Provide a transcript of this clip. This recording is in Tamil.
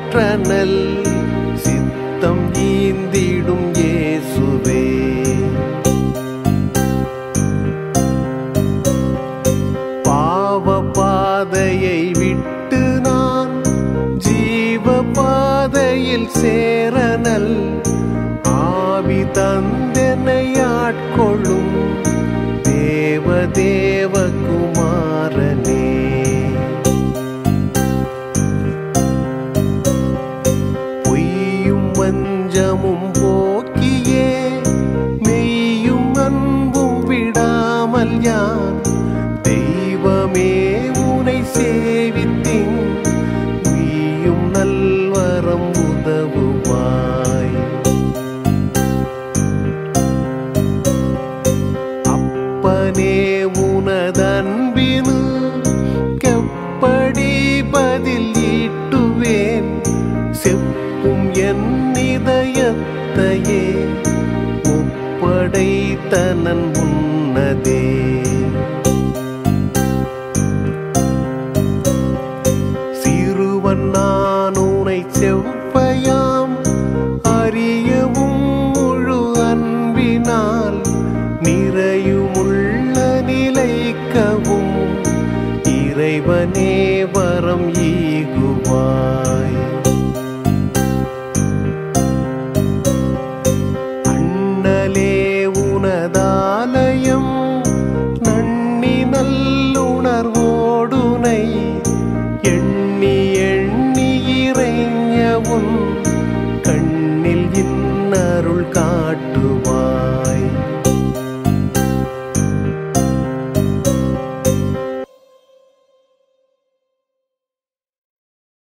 ஆற்றனல் சித்தம் ஈந்திடும் இயேசுவே பாவ பாதையை விட்டு நான் ஜீவ பாதையில் சேரனல் ஆவி தந்தனை ஆட்கொள்ளும் தேவ தேவ குமாரனே பொய்யும் வஞ்சமும் போக்கியே மெய்யும் அன்பும் விடாமல் யான் தெய்வமே உனை சேவித்தேன் நீயும் நல்வரம் உதவுவாய் அப்பனே உனதன்பினு கெப்படி பதில் ஈட்டுவேன் செப்பும் என் இதயத்தையே ஒப்படைத்தனன் உன்னதே சிறுவன் நான் உனை செவ்